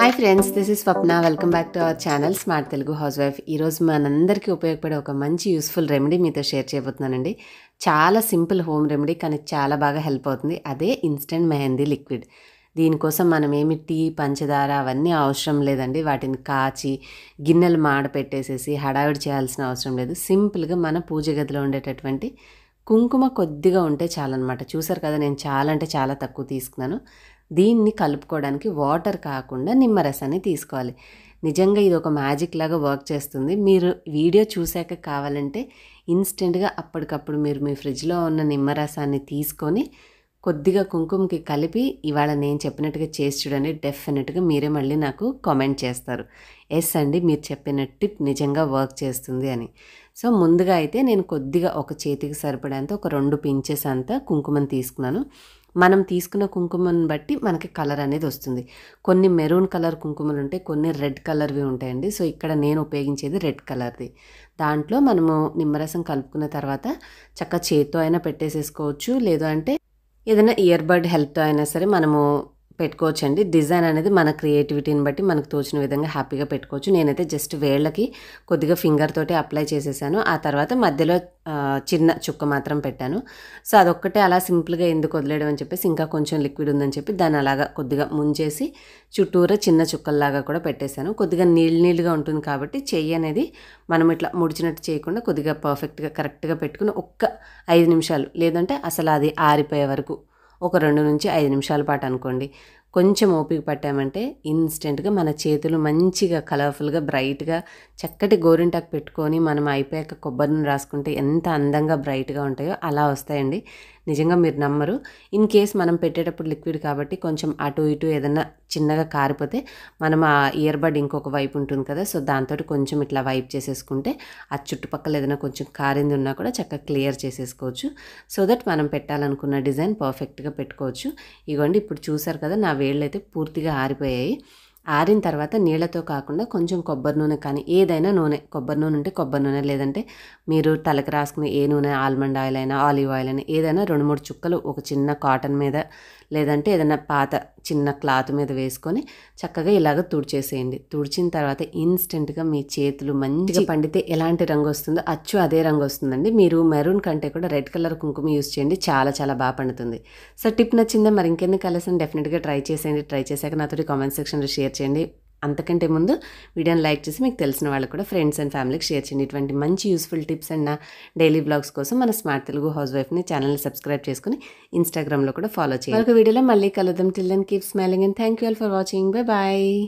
hi friends this is Swapna welcome back to our channel smart Telugu house wife ఈరోజు మనందరికీ ఉపయోగపడే ఒక మంచి యూస్ఫుల్ రెమెడీ మీతో షేర్ చేయబోతున్నానండి చాలా సింపుల్ హోమ్ రెమెడీ కానీ చాలా బాగా హెల్ప్ అవుతుంది అదే ఇన్స్టెంట్ మెహందీ లిక్విడ్ దీనికోసం మనం ఏమి టీ పంచదార అవన్నీ అవసరం లేదండి వాటిని కాచి గిన్నెలు మాడ పెట్టేసేసి హడావిడి చేయాల్సిన అవసరం లేదు సింపుల్గా మన పూజ గదిలో ఉండేటటువంటి కుంకుమ కొద్దిగా ఉంటే చాలన్నమాట చూసారు కదా నేను చాలా అంటే చాలా తక్కువ తీసుకున్నాను దీన్ని కలుపుకోవడానికి వాటర్ కాకుండా నిమ్మరసాన్ని తీసుకోవాలి నిజంగా ఇది ఒక మ్యాజిక్ లాగా వర్క్ చేస్తుంది మీరు వీడియో చూశాక కావాలంటే ఇన్స్టెంట్గా అప్పటికప్పుడు మీరు మీ ఫ్రిడ్జ్లో ఉన్న నిమ్మరసాన్ని తీసుకొని కొద్దిగా కుంకుమకి కలిపి ఇవాళ నేను చెప్పినట్టుగా చేసి చూడండి డెఫినెట్గా మీరే మళ్ళీ నాకు కామెంట్ చేస్తారు ఎస్ అండి మీరు చెప్పిన టిప్ నిజంగా వర్క్ చేస్తుంది అని సో ముందుగా అయితే నేను కొద్దిగా ఒక చేతికి సరిపడేంత ఒక రెండు పించెస్ అంతా కుంకుమని తీసుకున్నాను మనం తీసుకున్న కుంకుమను బట్టి మనకి కలర్ అనేది వస్తుంది కొన్ని మెరూన్ కలర్ కుంకుమలు ఉంటాయి కొన్ని రెడ్ కలర్వి ఉంటాయండి సో ఇక్కడ నేను ఉపయోగించేది రెడ్ కలర్ది దాంట్లో మనము నిమ్మరసం కలుపుకున్న తర్వాత చక్క చేత్తో అయినా పెట్టేసేసుకోవచ్చు లేదు అంటే ఏదైనా ఇయర్ బడ్ హెల్ప్తో అయినా సరే మనము పెట్టుకోవచ్చండి డిజైన్ అనేది మన క్రియేటివిటీని బట్టి మనకు తోచిన విధంగా హ్యాపీగా పెట్టుకోవచ్చు నేనైతే జస్ట్ వేళ్ళకి కొద్దిగా ఫింగర్ తోటి అప్లై చేసేసాను ఆ తర్వాత మధ్యలో ఆ, చిన్న చుక్క మాత్రం పెట్టాను సో అదొక్కటే అలా సింపుల్గా ఎందుకు వదిలేయడం అని చెప్పేసి ఇంకా కొంచెం లిక్విడ్ ఉందని చెప్పి దాన్ని అలాగా కొద్దిగా ముంచేసి చుట్టూరా చిన్న చుక్కల్లాగా కూడా పెట్టేశాను కొద్దిగా నీళ్ళు నీళ్ళుగా ఉంటుంది కాబట్టి చెయ్యి అనేది మనం ఇట్లా ముడిచినట్టు చేయకుండా కొద్దిగా పర్ఫెక్ట్గా కరెక్ట్గా పెట్టుకుని ఒక్క ఐదు నిమిషాలు లేదంటే అసలు అది ఆరిపోయే వరకు ఒక రెండు నుంచి ఐదు నిమిషాల పాటు అనుకోండి కొంచెం ఓపిక పట్టామంటే ఇన్స్టెంట్గా మన చేతులు మంచిగా కలర్ఫుల్గా బ్రైట్గా చక్కటి గోరింటాకు పెట్టుకొని మనం అయిపోయాక కొబ్బరి నూనె రాసుకుంటే ఎంత అందంగా బ్రైట్గా ఉంటాయో అలా వస్తాయండి నిజంగా మీరు నమ్మరు ఇన్ కేస్ మనం పెట్టేటప్పుడు లిక్విడ్ కాబట్టి కొంచెం అటు ఇటు ఏదన్నా చిన్నగా కారిపోతే మనం ఆ ఇయర్ బడ్ ఇంకొక వైపు ఉంటుంది కదా సో దాంతో కొంచెం ఇట్లా వైప్ చేసేసుకుంటే ఆ చుట్టుపక్కల ఏదైనా కొంచెం కారింది ఉన్నా కూడా చక్కగా క్లియర్ చేసేసుకోవచ్చు సో దట్ మనం పెట్టాలనుకున్న డిజైన్ పర్ఫెక్ట్గా పెట్టుకోవచ్చు ఇగోండి ఇప్పుడు చూసారు కదా నా వేళ్ళు అయితే పూర్తిగా ఆరిపోయాయి ఆరిన తర్వాత నీళ్ళతో కాకుండా కొంచెం కొబ్బరి నూనె కానీ ఏదైనా నూనె కొబ్బరి నూనె ఉంటే కొబ్బరి నూనె లేదంటే మీరు తలకి రాసుకునే ఏ నూనె ఆల్మండ్ ఆయిల్ అయినా ఆలివ్ ఆయిల్ అయినా ఏదైనా రెండు మూడు చుక్కలు ఒక చిన్న కాటన్ మీద లేదంటే ఏదైనా పాత చిన్న క్లాత్ మీద వేసుకొని చక్కగా ఇలాగ తుడిచేసేయండి తుడిచిన తర్వాత ఇన్స్టెంట్గా మీ చేతులు మంచిగా పండితే ఎలాంటి రంగు వస్తుందో అచ్చు అదే రంగు వస్తుందండి మీరు మెరూన్ కంటే కూడా రెడ్ కలర్ కుంకుమ యూస్ చేయండి చాలా చాలా బాగా పండుతుంది సో టిప్ నచ్చిందా మరి ఇంకెన్ని కలర్స్ అని డెఫినెట్గా ట్రై చేసేయండి ట్రై చేశాక నాతో కామెంట్ సెక్షన్లో షేర్ చేయండి అంతకంటే ముందు వీడియోని లైక్ చేసి మీకు తెలిసిన వాళ్ళకి కూడా ఫ్రెండ్స్ అండ్ ఫ్యామిలీకి షేర్ చేయండి ఇటువంటి మంచి యూస్ఫుల్ టిప్స్ అండ్ నా డైలీ బ్లాగ్స్ కోసం మన స్మార్ట్ తెలుగు హౌస్ వైఫ్ని ఛానల్ని సబ్స్క్రైబ్ చేసుకుని ఇన్స్టాగ్రామ్లో కూడా ఫాలో చేయండి ఒక వీడియోలో మళ్ళీ కలుద్దాం till then keep smiling and thank you all for watching bye bye